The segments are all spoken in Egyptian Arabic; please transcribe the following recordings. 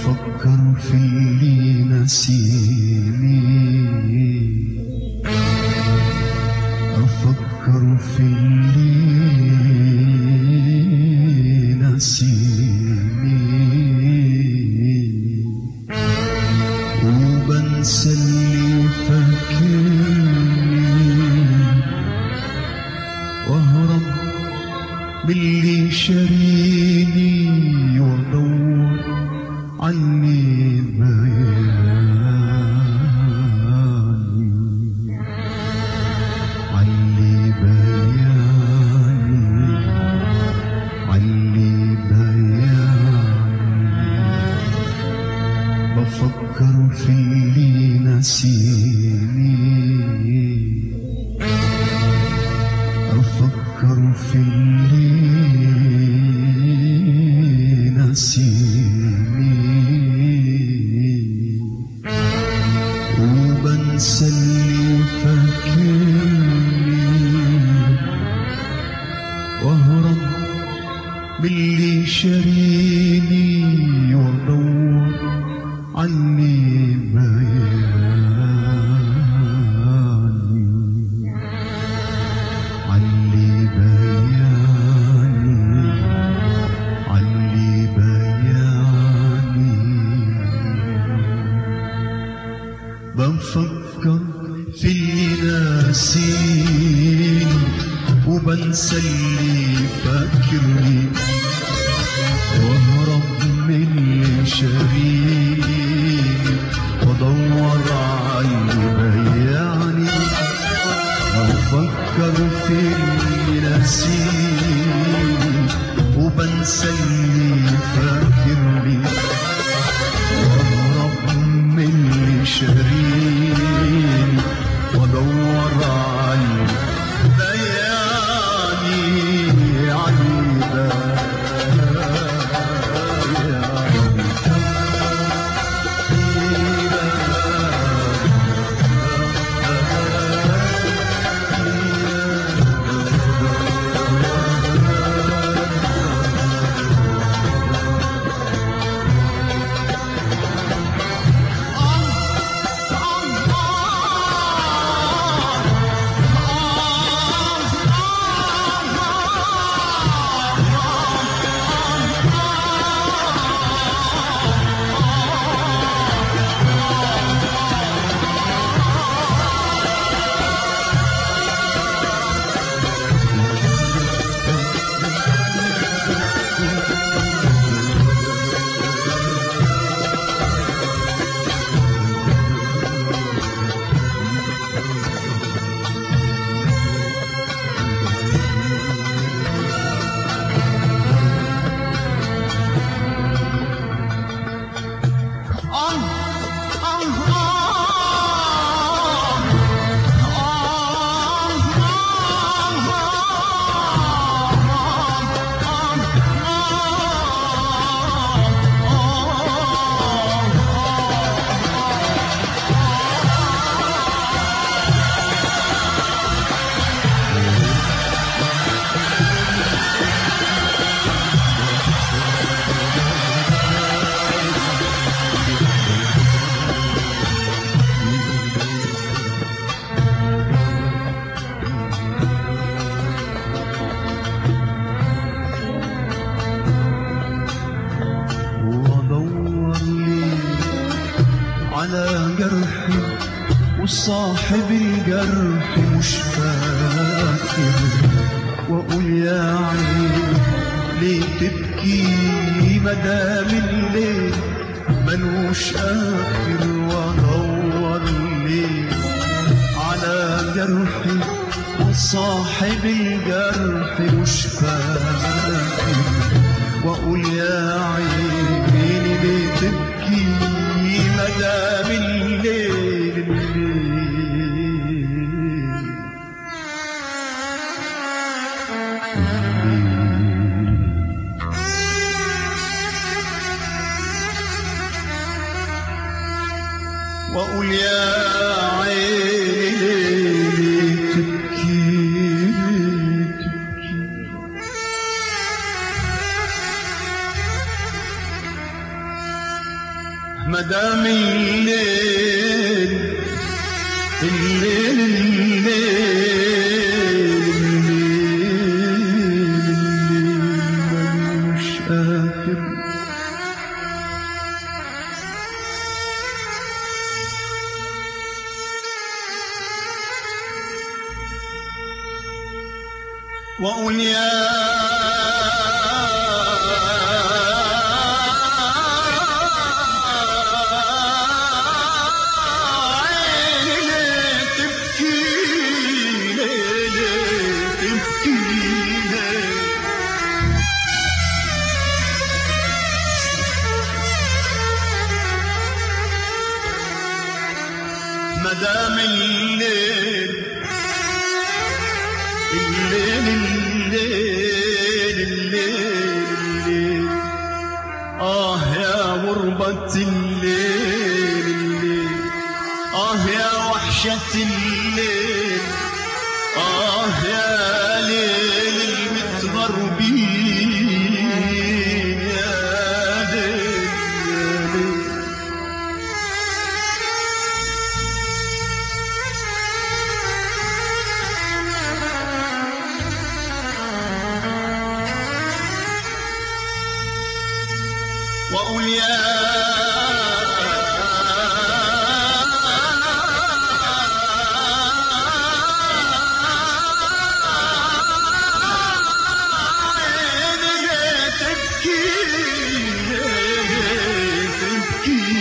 بفكر في اللي نسيني أفكر في اللي نسيني وبنسى اللي فاكرني واهرب باللي شاريني وادور عني بياني علي بياني علي بياني بفكر في اللي نسيني أفكر في اللي نسيني وبنسى اللي فاكرني واهرب باللي شاريني وادور عني بياني علي بياني علي بياني بفكر في اللي ناسيني وبنسى اللي فاكرني واهرب من اللي شاريني وادور علي بياني بفكر في اللي ناسيني وبنسى اللي فاكرني واهرب من اللي شاريني وادور علي بياني علي وادور لي على جرحي وصاحب الجرح مش فاكر واقول يا عيني ليه تبكي مدام الليل ملوش اخر وادور لي على جرحي وصاحب الجرح مش فاكر واقول يا عيني ليه تبكي مدام الليل الليل واقول يا عيني ليه تبكي ليه تبكي مدام الليل الليل الليل الليل ملوش آخر وقل يا عيني ليه تبكي ليه ليه تبكي ليه مدام الليل الليل الليل الليل الليل آه يا غربة الليل الليل آه يا وحشة الليل آه يا ليل المتغربين يا ليل يا ليل وقل يا عيني ليه تبكي ليه تبكي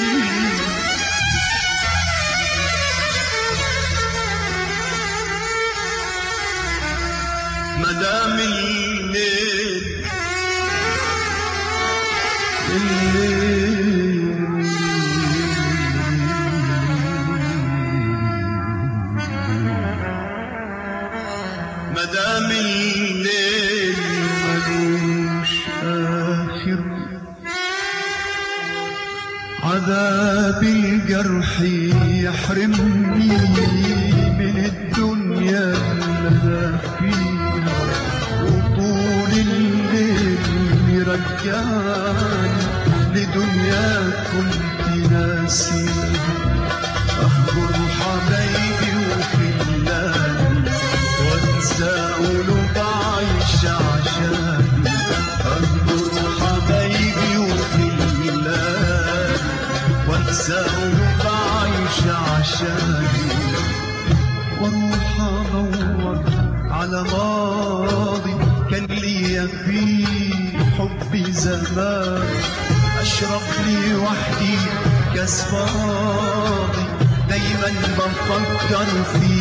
مدام الليل مدام الليل ملوش آخر عذاب الجرح يحرمني من الدنيا اللي فيها وطول الليل يرجعني لدنيا كنت ناسيها أخبر حبايبي وخلاني وانسى قلوب عايش عشاني أخبر حبايبي وخلاني وانسى قلوب عايش عشاني واروح ادور على ماضي كان ليا فيه حبي زمان اشرب لي وحدي كاس فاضي دايما بفكر في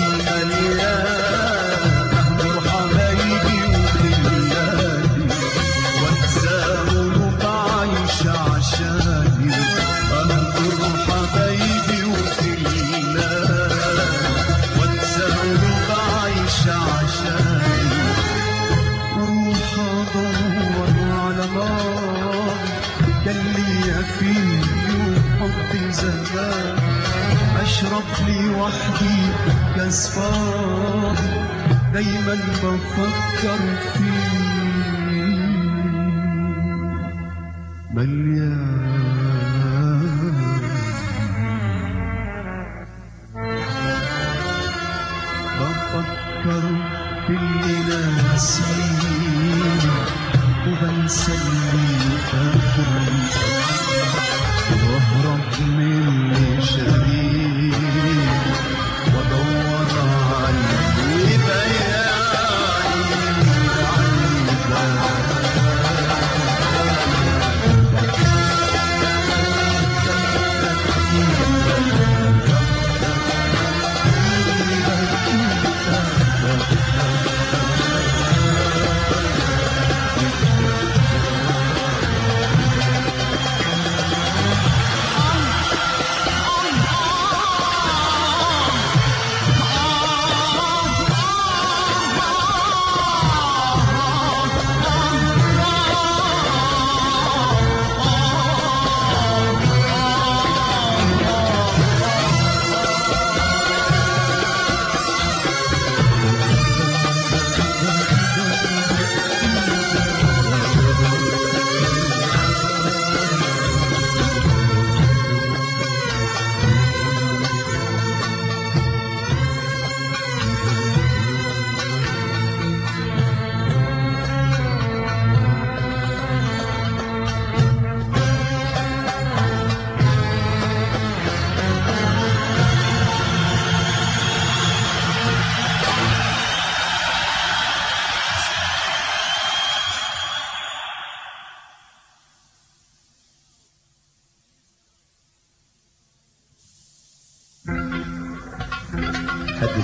مليان اهجر حبايبي وخلاني وانسى قلوب عايش عشاني اهجر حبايبي وخلاني وانسى قلوب عايش عشاني واروح ادور على ماضي كان ليا فيه حب زمان اشرب لي وحدي كاس فاضي دايما بفكر فيه مليان بفكر في اللي ناسيني وبنسى اللي فاكرني واهرب من اللي شاريني وادور على اللي بياني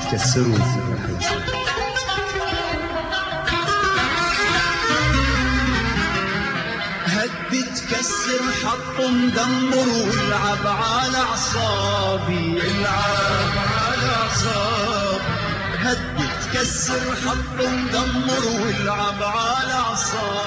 تكسره وتفرحه هدي تكسر حط مدمر والعب على اعصابي العب على اعصابي هدي تكسر حط مدمر والعب على اعصابي